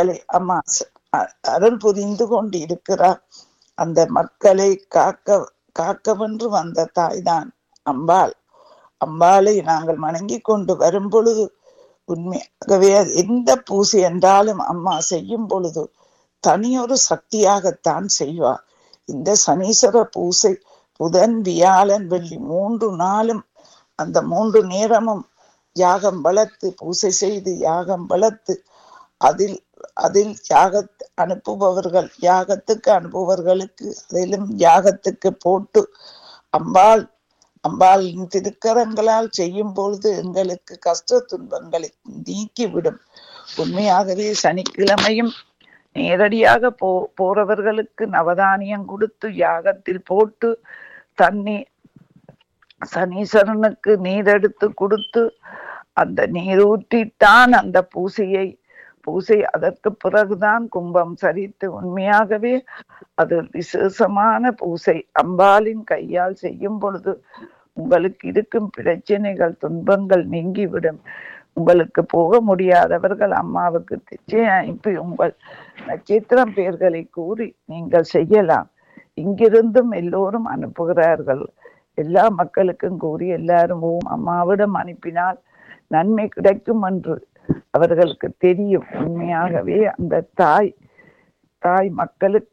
மக்களை அம்மா ச- அ- அருள் புரிந்து கொண்டு இருக்கிறார் அந்த மக்களை காக்க காக்கவென்று வந்த தாய்தான் அம்பாள் அம்பாளை நாங்கள் வணங்கி கொண்டு வரும் பொழுது உண்மையாகவே அது எந்த பூசை என்றாலும் அம்மா செய்யும் பொழுது தனியொரு சக்தியாகத்தான் செய்வார் இந்த சனீஸ்வர பூசை புதன் வியாழன் வெள்ளி மூன்று நாளும் அந்த மூன்று நேரமும் யாகம் வளர்த்து பூசை செய்து யாகம் வளர்த்து அதில் அதில் யாக அனுப்புபவர்கள் யாகத்துக்கு அனுப்புபவர்களுக்கு அதிலும் யாகத்துக்கு போட்டு அம்பாள் அம்பாளின் திருக்கரங்களால் செய்யும் பொழுது எங்களுக்கு கஷ்ட துன்பங்களை நீக்கிவிடும் உண்மையாகவே சனிக்கிழமையும் நேரடியாக போ போறவர்களுக்கு நவதானியம் கொடுத்து யாகத்தில் போட்டு தண்ணி சனீஸ்வரனுக்கு நீர் எடுத்து கொடுத்து அந்த நீர் ஊற்றித்தான் அந்த பூசையை பூசை அதற்கு பிறகுதான் கும்பம் சரித்து உண்மையாகவே அது விசேஷமான பூசை அம்பாளின் கையால் செய்யும் பொழுது உங்களுக்கு இருக்கும் பிரச்சனைகள் துன்பங்கள் நீங்கிவிடும் உங்களுக்கு போக முடியாதவர்கள் அம்மாவுக்கு திச்சை அனுப்பி உங்கள் நட்சத்திரம் பெயர்களை கூறி நீங்கள் செய்யலாம் இங்கிருந்தும் எல்லோரும் அனுப்புகிறார்கள் எல்லா மக்களுக்கும் கூறி எல்லாரும் ஓம் அம்மாவிடம் அனுப்பினால் நன்மை கிடைக்கும் என்று அவர்களுக்கு தெரியும் உண்மையாகவே அந்த தாய் தாய் மக்களுக்கு